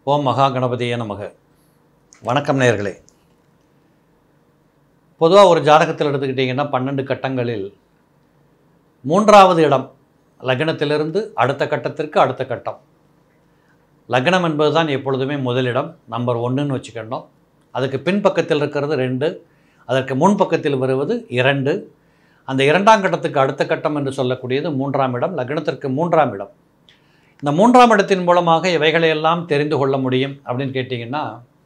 ஓம் மகா கணபதியே நமக வணக்கம் நேயர்களே பொதுவாக ஒரு ஜாதகத்தில் எடுத்துக்கிட்டிங்கன்னா பன்னெண்டு கட்டங்களில் மூன்றாவது இடம் லக்னத்திலிருந்து அடுத்த கட்டத்திற்கு அடுத்த கட்டம் லக்னம் என்பது தான் எப்பொழுதுமே முதலிடம் நம்பர் ஒன்றுன்னு வச்சுக்கணும் அதுக்கு பின்பக்கத்தில் இருக்கிறது ரெண்டு அதற்கு முன்பக்கத்தில் வருவது இரண்டு அந்த இரண்டாம் கட்டத்துக்கு அடுத்த கட்டம் என்று சொல்லக்கூடியது மூன்றாம் இடம் லக்னத்திற்கு மூன்றாம் இடம் இந்த மூன்றாம் இடத்தின் மூலமாக இவைகளையெல்லாம் தெரிந்து கொள்ள முடியும் அப்படின்னு கேட்டிங்கன்னா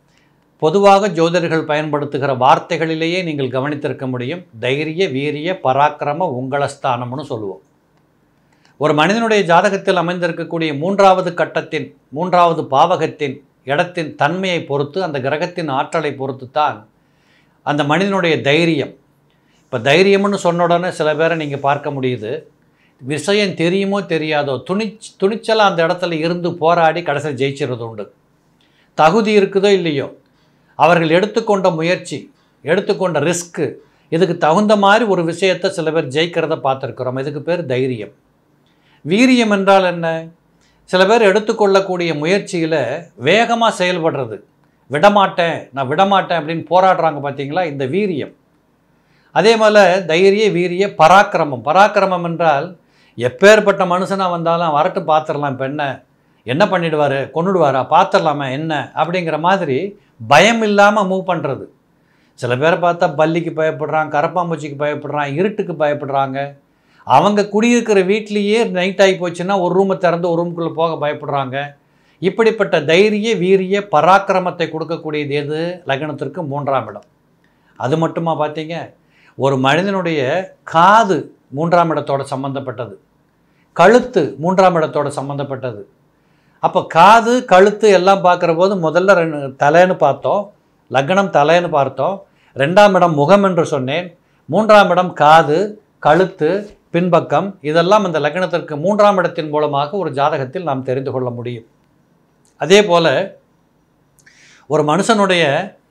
பொதுவாக ஜோதிடர்கள் பயன்படுத்துகிற வார்த்தைகளிலேயே நீங்கள் கவனித்திருக்க முடியும் தைரிய வீரிய பராக்கிரம உங்களஸ்தானம்னு சொல்லுவோம் ஒரு மனிதனுடைய ஜாதகத்தில் அமைந்திருக்கக்கூடிய மூன்றாவது கட்டத்தின் மூன்றாவது பாவகத்தின் இடத்தின் தன்மையை பொறுத்து அந்த கிரகத்தின் ஆற்றலை பொறுத்து தான் அந்த மனிதனுடைய தைரியம் இப்போ தைரியம்னு சொன்ன உடனே சில பேரை நீங்கள் பார்க்க முடியுது விஷயம் தெரியுமோ தெரியாதோ துணிச் துணிச்சலாக அந்த இடத்துல இருந்து போராடி கடைசியில் ஜெயிச்சிறது உண்டு தகுதி இருக்குதோ இல்லையோ அவர்கள் எடுத்துக்கொண்ட முயற்சி எடுத்துக்கொண்ட ரிஸ்க்கு இதுக்கு தகுந்த மாதிரி ஒரு விஷயத்தை சில பேர் ஜெயிக்கிறத பார்த்துருக்குறோம் இதுக்கு பேர் தைரியம் வீரியம் என்றால் என்ன சில பேர் எடுத்துக்கொள்ளக்கூடிய முயற்சியில் வேகமாக செயல்படுறது விடமாட்டேன் நான் விடமாட்டேன் அப்படின்னு போராடுறாங்க பார்த்தீங்களா இந்த வீரியம் அதே போல் தைரிய வீரிய பராக்கிரமம் பராக்கிரமம் என்றால் எப்பேற்பட்ட மனுஷனாக வந்தாலும் வரட்டு பார்த்துடலாம் இப்போ என்ன என்ன பண்ணிடுவார் கொண்டுடுவாரா பார்த்துடலாமா என்ன அப்படிங்கிற மாதிரி பயம் இல்லாமல் மூவ் பண்ணுறது சில பேரை பார்த்தா பல்லிக்கு பயப்படுறான் கரப்பாம்பூச்சிக்கு பயப்படுறான் இருட்டுக்கு பயப்படுறாங்க அவங்க குடியிருக்கிற வீட்லேயே நைட் ஆகி போச்சுன்னா ஒரு ரூமை திறந்து ஒரு ரூமுக்குள்ளே போக பயப்படுறாங்க இப்படிப்பட்ட தைரிய வீரிய பராக்கிரமத்தை கொடுக்கக்கூடியது எது லக்னத்திற்கு மூன்றாம் இடம் அது மட்டுமா பார்த்தீங்க ஒரு மனிதனுடைய காது மூன்றாம் இடத்தோட சம்மந்தப்பட்டது கழுத்து மூன்றாம் இடத்தோட சம்மந்தப்பட்டது அப்போ காது கழுத்து எல்லாம் பார்க்குற போது முதல்ல ரெண்டு தலைன்னு பார்த்தோம் லக்னம் தலைன்னு பார்த்தோம் ரெண்டாம் இடம் முகம் என்று சொன்னேன் மூன்றாம் இடம் காது கழுத்து பின்பக்கம் இதெல்லாம் இந்த லக்னத்திற்கு மூன்றாம் இடத்தின் மூலமாக ஒரு ஜாதகத்தில் நாம் தெரிந்து கொள்ள முடியும் அதே போல் ஒரு மனுஷனுடைய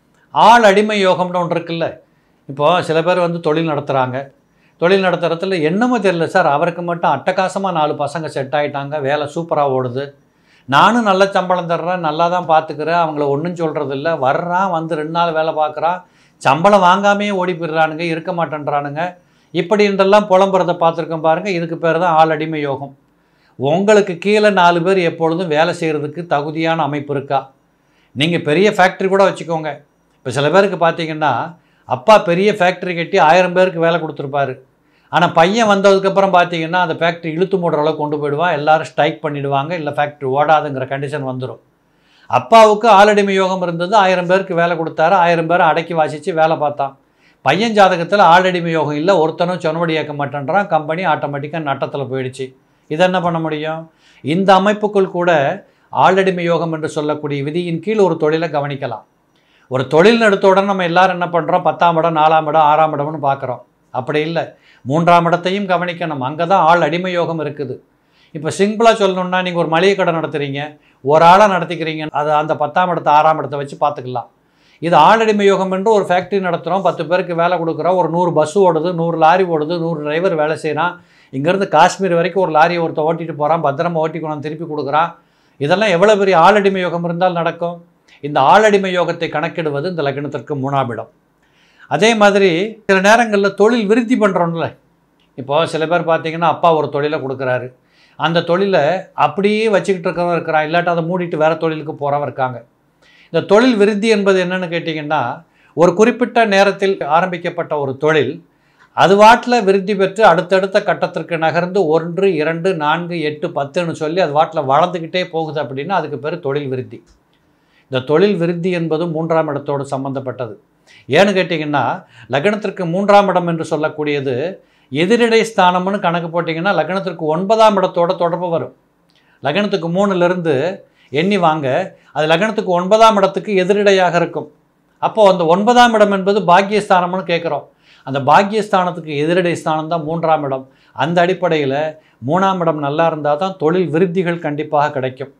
ஆள் அடிமை யோகம்னு ஒன்று இருக்குல்ல இப்போது சில பேர் வந்து தொழில் நடத்துகிறாங்க தொழில் நடத்துகிறதுல என்னமோ தெரியல சார் அவருக்கு மட்டும் அட்டகாசமாக நாலு பசங்க செட் ஆகிட்டாங்க வேலை சூப்பராக ஓடுது நானும் நல்ல சம்பளம் தர்றேன் நல்லா தான் பார்த்துக்கிறேன் அவங்கள ஒன்றும் சொல்கிறது இல்லை வர்றான் வந்து ரெண்டு நாள் வேலை பார்க்குறான் சம்பளம் வாங்காமையே ஓடி போயிடுறானுங்க இருக்க மாட்டேன்றானுங்க இப்படி என்றெல்லாம் புலம்புறதை பார்த்துருக்கோம் பாருங்கள் இதுக்கு பேர் தான் ஆள் அடிமை யோகம் உங்களுக்கு கீழே நாலு பேர் எப்பொழுதும் வேலை செய்கிறதுக்கு தகுதியான அமைப்பு இருக்கா நீங்கள் பெரிய ஃபேக்ட்ரி கூட வச்சுக்கோங்க இப்போ சில பேருக்கு பார்த்தீங்கன்னா அப்பா பெரிய ஃபேக்ட்ரி கட்டி ஆயிரம் பேருக்கு வேலை கொடுத்துருப்பாரு ஆனால் பையன் வந்ததுக்கப்புறம் பார்த்தீங்கன்னா அந்த ஃபேக்ட்ரி இழுத்து மூடுற அளவுக்கு கொண்டு போயிடுவான் எல்லாரும் ஸ்ட்ரைக் பண்ணிடுவாங்க இல்லை ஃபேக்ட்ரி ஓடாதுங்கிற கண்டிஷன் வந்துடும் அப்பாவுக்கு ஆளடிமை யோகம் இருந்தது ஆயிரம் பேருக்கு வேலை கொடுத்தாரு ஆயிரம் பேரை அடக்கி வாசித்து வேலை பார்த்தான் பையன் ஜாதகத்தில் ஆளடிமை யோகம் இல்லை ஒருத்தனும் சொன்னபடி ஏற்க மாட்டேன்றான் கம்பெனி ஆட்டோமேட்டிக்காக நட்டத்தில் போயிடுச்சு இதை என்ன பண்ண முடியும் இந்த அமைப்புக்குள் கூட ஆளடிமை யோகம் என்று சொல்லக்கூடிய விதியின் கீழ் ஒரு தொழிலை கவனிக்கலாம் ஒரு தொழில் எடுத்த உடனே நம்ம எல்லாரும் என்ன பண்ணுறோம் பத்தாம் இடம் நாலாம் இடம் ஆறாம் இடம்னு பார்க்குறோம் அப்படி இல்லை மூன்றாம் இடத்தையும் கவனிக்கணும் அங்கே தான் ஆள் அடிமை யோகம் இருக்குது இப்போ சிம்பிளாக சொல்லணுன்னா நீங்கள் ஒரு மளிகை கடை நடத்துகிறீங்க ஒரு ஆளாக நடத்திக்கிறீங்க அது அந்த பத்தாம் இடத்தை ஆறாம் இடத்தை வச்சு பார்த்துக்கலாம் இது ஆளடிமை யோகம் என்று ஒரு ஃபேக்ட்ரி நடத்துகிறோம் பத்து பேருக்கு வேலை கொடுக்குறோம் ஒரு நூறு பஸ் ஓடுது நூறு லாரி ஓடுது நூறு டிரைவர் வேலை செய்கிறான் இங்கேருந்து காஷ்மீர் வரைக்கும் ஒரு லாரியை ஒருத்தர் ஓட்டிட்டு போகிறான் பத்திரமா ஓட்டி கொண்டு வந்து திருப்பி கொடுக்குறான் இதெல்லாம் எவ்வளோ பெரிய ஆளடிமை யோகம் இருந்தால் நடக்கும் இந்த ஆளடிமை யோகத்தை கணக்கிடுவது இந்த லக்னத்திற்கு மூணாம் இடம் அதே மாதிரி சில நேரங்களில் தொழில் விருத்தி பண்ணுறோம்ல இப்போ சில பேர் பார்த்தீங்கன்னா அப்பா ஒரு தொழிலை கொடுக்குறாரு அந்த தொழிலை அப்படியே வச்சுக்கிட்டு இருக்கிறவங்க இருக்கிறான் இல்லாட்டி அதை மூடிட்டு வேறு தொழிலுக்கு போகிறவங்க இருக்காங்க இந்த தொழில் விருத்தி என்பது என்னன்னு கேட்டிங்கன்னா ஒரு குறிப்பிட்ட நேரத்தில் ஆரம்பிக்கப்பட்ட ஒரு தொழில் அது வாட்டில் விருத்தி பெற்று அடுத்தடுத்த கட்டத்திற்கு நகர்ந்து ஒன்று இரண்டு நான்கு எட்டு பத்துன்னு சொல்லி அது வாட்டில் வளர்ந்துக்கிட்டே போகுது அப்படின்னா அதுக்கு பேர் தொழில் விருத்தி இந்த தொழில் விருத்தி என்பது மூன்றாம் இடத்தோடு சம்பந்தப்பட்டது ஏன்னு கேட்டிங்கன்னா லக்னத்திற்கு மூன்றாம் இடம் என்று சொல்லக்கூடியது எதிரிடை ஸ்தானம்னு கணக்கு போட்டிங்கன்னா லக்னத்திற்கு ஒன்பதாம் இடத்தோட தொடர்பு வரும் லக்னத்துக்கு மூணுலேருந்து எண்ணி வாங்க அது லக்னத்துக்கு ஒன்பதாம் இடத்துக்கு எதிரிடையாக இருக்கும் அப்போது அந்த ஒன்பதாம் இடம் என்பது பாக்கியஸ்தானம்னு கேட்குறோம் அந்த பாக்கியஸ்தானத்துக்கு எதிரடை ஸ்தானம் தான் மூன்றாம் இடம் அந்த அடிப்படையில் மூணாம் இடம் நல்லா இருந்தால் தான் தொழில் விருத்திகள் கண்டிப்பாக கிடைக்கும்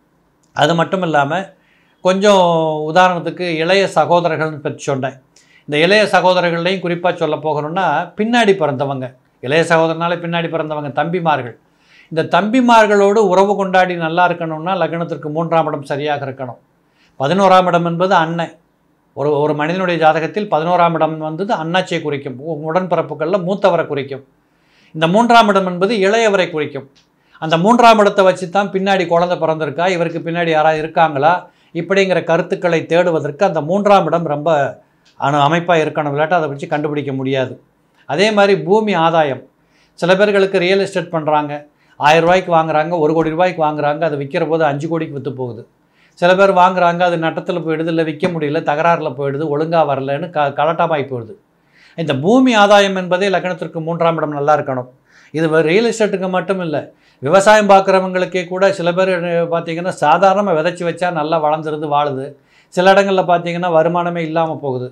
அது மட்டும் இல்லாமல் கொஞ்சம் உதாரணத்துக்கு இளைய சகோதரர்கள்னு பற்றி சொன்னேன் இந்த இளைய சகோதரர்கள்லையும் குறிப்பாக சொல்ல போகணும்னா பின்னாடி பிறந்தவங்க இளைய சகோதரனாலே பின்னாடி பிறந்தவங்க தம்பிமார்கள் இந்த தம்பிமார்களோடு உறவு கொண்டாடி நல்லா இருக்கணும்னா லக்னத்திற்கு மூன்றாம் இடம் சரியாக இருக்கணும் பதினோராம் இடம் என்பது அன்னை ஒரு ஒரு மனிதனுடைய ஜாதகத்தில் பதினோராம் இடம் வந்தது அண்ணாச்சியை குறிக்கும் உ- உடன்பிறப்புகளில் மூத்தவரை குறிக்கும் இந்த மூன்றாம் இடம் என்பது இளையவரை குறிக்கும் அந்த மூன்றாம் இடத்தை வச்சு தான் பின்னாடி குழந்தை பிறந்திருக்கா இவருக்கு பின்னாடி யாராவது இருக்காங்களா இப்படிங்கிற கருத்துக்களை தேடுவதற்கு அந்த மூன்றாம் இடம் ரொம்ப அணு அமைப்பாக இருக்கணும் இல்லாட்டா அதை வச்சு கண்டுபிடிக்க முடியாது அதே மாதிரி பூமி ஆதாயம் சில பேர்களுக்கு ரியல் எஸ்டேட் பண்ணுறாங்க ஆயிரம் ரூபாய்க்கு வாங்குறாங்க ஒரு கோடி ரூபாய்க்கு வாங்குறாங்க அதை விற்கிற போது அஞ்சு கோடிக்கு விற்று போகுது சில பேர் வாங்குறாங்க அது நட்டத்தில் போயிடுது இல்லை விற்க முடியல தகராறில் போயிடுது ஒழுங்காக வரலன்னு க கலட்டமாகி போயிடுது இந்த பூமி ஆதாயம் என்பதே லக்னத்திற்கு மூன்றாம் இடம் நல்லா இருக்கணும் இது ரியல் எஸ்டேட்டுக்கு மட்டும் இல்லை விவசாயம் பார்க்குறவங்களுக்கே கூட சில பேர் பார்த்தீங்கன்னா சாதாரணமாக விதைச்சி வச்சா நல்லா வளர்ந்துருது வாழுது சில இடங்களில் பார்த்தீங்கன்னா வருமானமே இல்லாமல் போகுது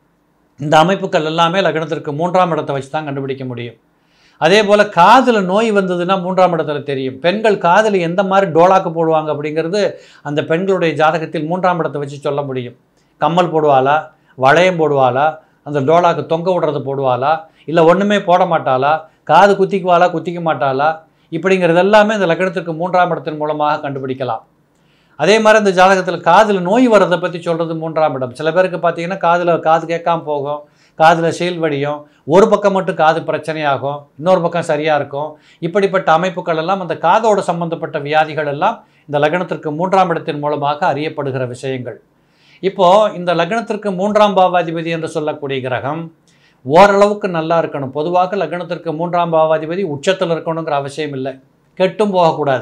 இந்த அமைப்புகள் எல்லாமே லக்னத்திற்கு மூன்றாம் இடத்தை வச்சு தான் கண்டுபிடிக்க முடியும் அதே போல் காதில் நோய் வந்ததுன்னா மூன்றாம் இடத்துல தெரியும் பெண்கள் காதில் எந்த மாதிரி டோலாக்கு போடுவாங்க அப்படிங்கிறது அந்த பெண்களுடைய ஜாதகத்தில் மூன்றாம் இடத்தை வச்சு சொல்ல முடியும் கம்மல் போடுவாளா வளையம் போடுவாளா அந்த டோலாக்கு தொங்க விடுறது போடுவாளா இல்லை ஒன்றுமே போட மாட்டாளா காது குத்திக்குவாளா குத்திக்க மாட்டாளா இப்படிங்கிறது எல்லாமே இந்த லக்னத்திற்கு மூன்றாம் இடத்தின் மூலமாக கண்டுபிடிக்கலாம் அதே மாதிரி இந்த ஜாதகத்தில் காதில் நோய் வர்றதை பற்றி சொல்கிறது மூன்றாம் இடம் சில பேருக்கு பார்த்தீங்கன்னா காதில் காது கேட்காம போகும் காதில் சீல் வடியும் ஒரு பக்கம் மட்டும் காது பிரச்சனையாகும் இன்னொரு பக்கம் சரியாக இருக்கும் இப்படிப்பட்ட அமைப்புகள் எல்லாம் அந்த காதோடு சம்பந்தப்பட்ட வியாதிகள் எல்லாம் இந்த லக்னத்திற்கு மூன்றாம் இடத்தின் மூலமாக அறியப்படுகிற விஷயங்கள் இப்போது இந்த லக்னத்திற்கு மூன்றாம் பாவாதிபதி என்று சொல்லக்கூடிய கிரகம் ஓரளவுக்கு நல்லா இருக்கணும் பொதுவாக லக்னத்திற்கு மூன்றாம் பாவாதிபதி உச்சத்தில் இருக்கணுங்கிற அவசியம் இல்லை கெட்டும் போகக்கூடாது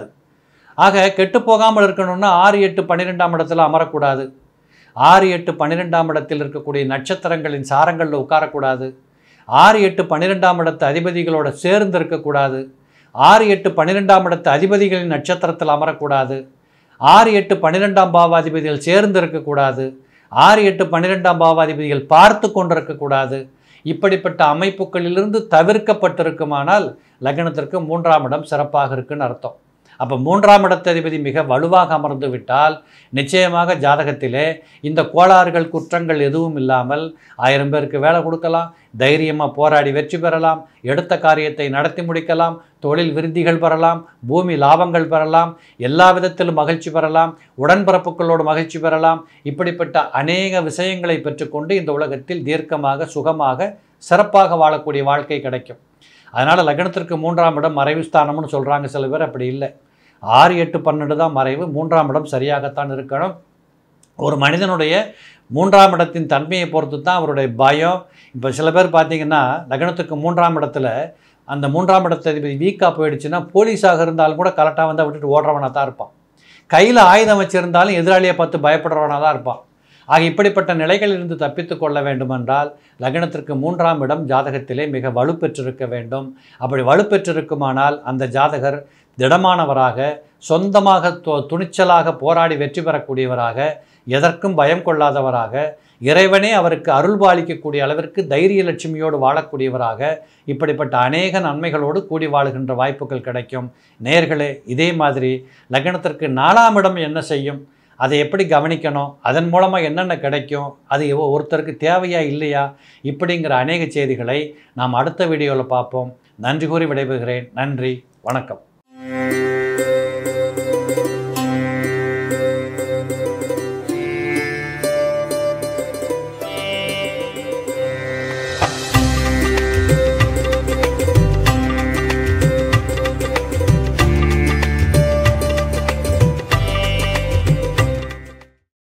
ஆக கெட்டு போகாமல் இருக்கணும்னா ஆறு எட்டு பன்னிரெண்டாம் இடத்துல அமரக்கூடாது ஆறு எட்டு பன்னிரெண்டாம் இடத்தில் இருக்கக்கூடிய நட்சத்திரங்களின் சாரங்களில் உட்காரக்கூடாது ஆறு எட்டு பன்னிரெண்டாம் இடத்து அதிபதிகளோட சேர்ந்து இருக்கக்கூடாது ஆறு எட்டு பன்னிரெண்டாம் இடத்து அதிபதிகளின் நட்சத்திரத்தில் அமரக்கூடாது ஆறு எட்டு பன்னிரெண்டாம் பாவாதிபதிகள் சேர்ந்து இருக்கக்கூடாது ஆறு எட்டு பன்னிரெண்டாம் பாவாதிபதிகள் பார்த்து கொண்டிருக்கக்கூடாது இப்படிப்பட்ட அமைப்புகளிலிருந்து தவிர்க்கப்பட்டிருக்குமானால் லக்னத்திற்கு மூன்றாம் இடம் சிறப்பாக இருக்குன்னு அர்த்தம் அப்போ மூன்றாம் இடத்ததிபதி மிக வலுவாக அமர்ந்து விட்டால் நிச்சயமாக ஜாதகத்திலே இந்த கோளாறுகள் குற்றங்கள் எதுவும் இல்லாமல் ஆயிரம் பேருக்கு வேலை கொடுக்கலாம் தைரியமாக போராடி வெற்றி பெறலாம் எடுத்த காரியத்தை நடத்தி முடிக்கலாம் தொழில் விருத்திகள் பெறலாம் பூமி லாபங்கள் பெறலாம் எல்லா விதத்திலும் மகிழ்ச்சி பெறலாம் உடன்பிறப்புகளோடு மகிழ்ச்சி பெறலாம் இப்படிப்பட்ட அநேக விஷயங்களை பெற்றுக்கொண்டு இந்த உலகத்தில் தீர்க்கமாக சுகமாக சிறப்பாக வாழக்கூடிய வாழ்க்கை கிடைக்கும் அதனால் லக்னத்திற்கு மூன்றாம் இடம் மறைவு ஸ்தானம்னு சொல்கிறாங்க சில பேர் அப்படி இல்லை ஆறு எட்டு பன்னெண்டு தான் மறைவு மூன்றாம் இடம் சரியாகத்தான் இருக்கணும் ஒரு மனிதனுடைய மூன்றாம் இடத்தின் தன்மையை பொறுத்து தான் அவருடைய பயம் இப்போ சில பேர் பார்த்தீங்கன்னா லக்னத்துக்கு மூன்றாம் இடத்துல அந்த மூன்றாம் இடத்ததிபதி வீக்காக போயிடுச்சுன்னா போலீஸாக இருந்தாலும் கூட கரெக்டாக வந்து விட்டுட்டு ஓடுறவனாக தான் இருப்பான் கையில் ஆயுதம் வச்சிருந்தாலும் எதிராளியை பார்த்து பயப்படுறவனாக தான் இருப்பான் ஆக இப்படிப்பட்ட நிலைகளிலிருந்து தப்பித்து கொள்ள வேண்டுமென்றால் லக்னத்திற்கு மூன்றாம் இடம் ஜாதகத்திலே மிக வலுப்பெற்றிருக்க வேண்டும் அப்படி வலுப்பெற்றிருக்குமானால் அந்த ஜாதகர் திடமானவராக சொந்தமாக து- துணிச்சலாக போராடி வெற்றி பெறக்கூடியவராக எதற்கும் பயம் கொள்ளாதவராக இறைவனே அவருக்கு அருள் பாலிக்கக்கூடிய அளவிற்கு தைரிய லட்சுமியோடு வாழக்கூடியவராக இப்படிப்பட்ட அநேக நன்மைகளோடு கூடி வாழுகின்ற வாய்ப்புகள் கிடைக்கும் நேர்களே இதே மாதிரி லக்னத்திற்கு நாலாம் இடம் என்ன செய்யும் அதை எப்படி கவனிக்கணும் அதன் மூலமாக என்னென்ன கிடைக்கும் அது எவ்வ- ஒருத்தருக்கு தேவையா இல்லையா இப்படிங்கிற அநேக செய்திகளை நாம் அடுத்த வீடியோவில் பார்ப்போம் நன்றி கூறி விடைபெறுகிறேன் நன்றி வணக்கம்